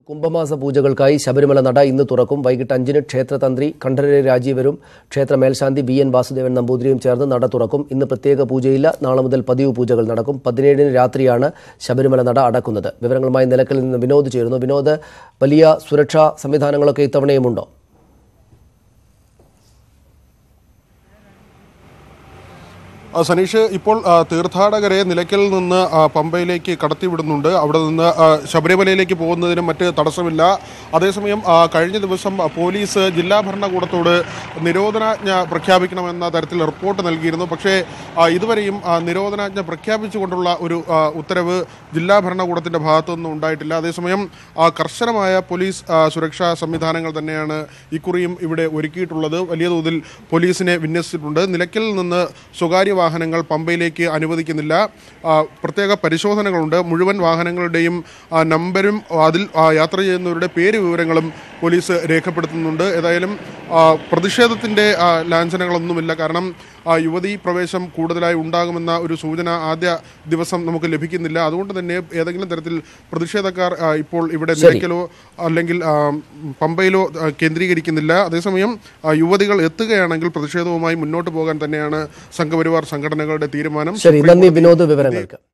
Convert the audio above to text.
കുംഭമാസ പൂജകൾക്കായി ശബരിമല നട ഇന്ന് തുറക്കും വൈകിട്ട് അഞ്ചിന് ക്ഷേത്രതന്ത്രി കണ്ഠരര് രാജീവരും ക്ഷേത്ര മേൽശാന്തി ബി എൻ വാസുദേവൻ നമ്പൂതിരിയും ചേർന്ന് നട തുറക്കും ഇന്ന് പ്രത്യേക പൂജയില്ല നാളെ മുതൽ പതിവ് പൂജകൾ നടക്കും പതിനേഴിന് രാത്രിയാണ് ശബരിമല നട അടക്കുന്നത് വിവരങ്ങളുമായി നിലക്കൽ നിന്ന് വിനോദ് ചേരുന്നു വിനോദ് വലിയ സുരക്ഷാ സംവിധാനങ്ങളൊക്കെ ഇത്തവണയുമുണ്ടോ ആ, സനീഷ് ഇപ്പോൾ ആ, തീർത്ഥാടകരെ നിലയ്ക്കൽ നിന്ന് ആ, പമ്പയിലേക്ക് കടത്തിവിടുന്നുണ്ട് അവിടെ നിന്ന് ആ, ശബരിമലയിലേക്ക് പോകുന്നതിനും മറ്റ് തടസ്സമില്ല അതേസമയം ആ, കഴിഞ്ഞ ദിവസം ആ, പോലീസ് ജില്ലാ ഭരണകൂടത്തോട് നിരോധനാജ്ഞ പ്രഖ്യാപിക്കണമെന്ന തരത്തിൽ റിപ്പോർട്ട് നൽകിയിരുന്നു പക്ഷേ ആ, ഇതുവരെയും ആ, നിരോധനാജ്ഞ പ്രഖ്യാപിച്ചുകൊണ്ടുള്ള ഒരു ആ, ഉത്തരവ് ജില്ലാ ഭരണകൂടത്തിന്റെ ഭാഗത്തു നിന്നും ഉണ്ടായിട്ടില്ല അതേസമയം ആ, കർശനമായ പോലീസ് ആ, സുരക്ഷാ സംവിധാനങ്ങൾ തന്നെയാണ് ഇക്കുറിയും ഇവിടെ ഒരുക്കിയിട്ടുള്ളത് വലിയ തോതിൽ പോലീസിനെ വിന്യസിച്ചിട്ടുണ്ട് നിലയ്ക്കൽ നിന്ന് സ്വകാര്യ വാഹനങ്ങൾ പമ്പയിലേക്ക് അനുവദിക്കുന്നില്ല ആ, പ്രത്യേക പരിശോധനകളുണ്ട് മുഴുവൻ വാഹനങ്ങളുടെയും ആ, നമ്പരും അതിൽ ആ, യാത്ര ചെയ്യുന്നവരുടെ പേര് വിവരങ്ങളും പോലീസ് രേഖപ്പെടുത്തുന്നുണ്ട് ഏതായാലും ആ, പ്രതിഷേധത്തിൻ്റെ ആ, ലാഞ്ചനകളൊന്നുമില്ല കാരണം ആ, യുവതീ പ്രവേശം കൂടുതലായി ഉണ്ടാകുമെന്ന ഒരു സൂചന ആദ്യ ദിവസം നമുക്ക് ലഭിക്കുന്നില്ല അതുകൊണ്ട് തന്നെ ഏതെങ്കിലും തരത്തിൽ പ്രതിഷേധക്കാർ ആ, ഇപ്പോൾ ഇവിടെ നിലയ്ക്കലോ അല്ലെങ്കിൽ ആ, പമ്പയിലോ ആ, കേന്ദ്രീകരിക്കുന്നില്ല അതേസമയം ആ, യുവതികൾ എത്തുകയാണെങ്കിൽ പ്രതിഷേധവുമായി മുന്നോട്ട് പോകാൻ തന്നെയാണ് സംഘപരിവാർ സംഘടനകളുടെ തീരുമാനം ശരി നന്ദി വിനോദ് വിവരങ്ങൾക്ക്